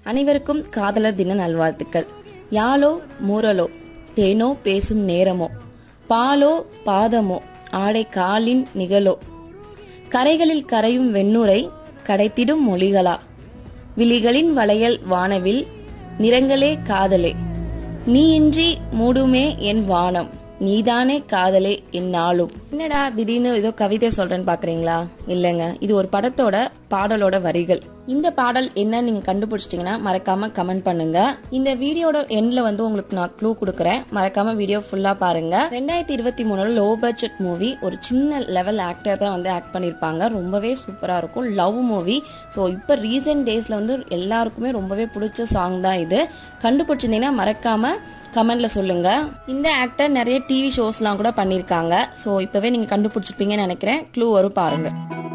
அனைவருக்கும் காதலர் தின நல்வாழ்த்துக்கள் யாழோ மூரலோ தேனோ பேசும் நேரமோ பாலோ பாதமோ ஆடை காலின் நிகழோ கரைகளில் கரையும் வெண்ணுரை கடைத்திடும் மொழிகளா விழிகளின் வளையல் வானவில் நிறங்களே காதலே நீயின்றி மூடுமே என் வானம் நீதானே காதலே என் நாளும் என்னடா திடீர்னு ஏதோ கவிதை சொல்றேன்னு பாக்குறீங்களா இல்லைங்க இது ஒரு படத்தோட பாடலோட வரிகள் இந்த பாடல் என்ன நீங்க கண்டுபிடிச்சிட்டீங்கன்னா மறக்காம கமெண்ட் பண்ணுங்க இந்த வீடியோட எண்ட்ல வந்து உங்களுக்கு நான் க்ளூ கொடுக்குறேன் மறக்காம வீடியோ ஃபுல்லா பாருங்க ரெண்டாயிரத்தி இருபத்தி மூணுல லோ பட்ஜெட் மூவி ஒரு சின்ன லெவல் ஆக்டர் தான் வந்து ஆக்ட் பண்ணிருப்பாங்க ரொம்பவே சூப்பரா இருக்கும் லவ் மூவி ஸோ இப்போ ரீசெண்ட் டேஸ்ல வந்து எல்லாருக்குமே ரொம்பவே பிடிச்ச சாங் தான் இது கண்டுபிடிச்சிருந்தீங்கன்னா மறக்காம கமெண்ட்ல சொல்லுங்க இந்த ஆக்டர் நிறைய டிவி ஷோஸ்லாம் கூட பண்ணிருக்காங்க ஸோ இப்பவே நீங்க கண்டுபிடிச்சிருப்பீங்கன்னு நினைக்கிறேன் க்ளூ வரும் பாருங்க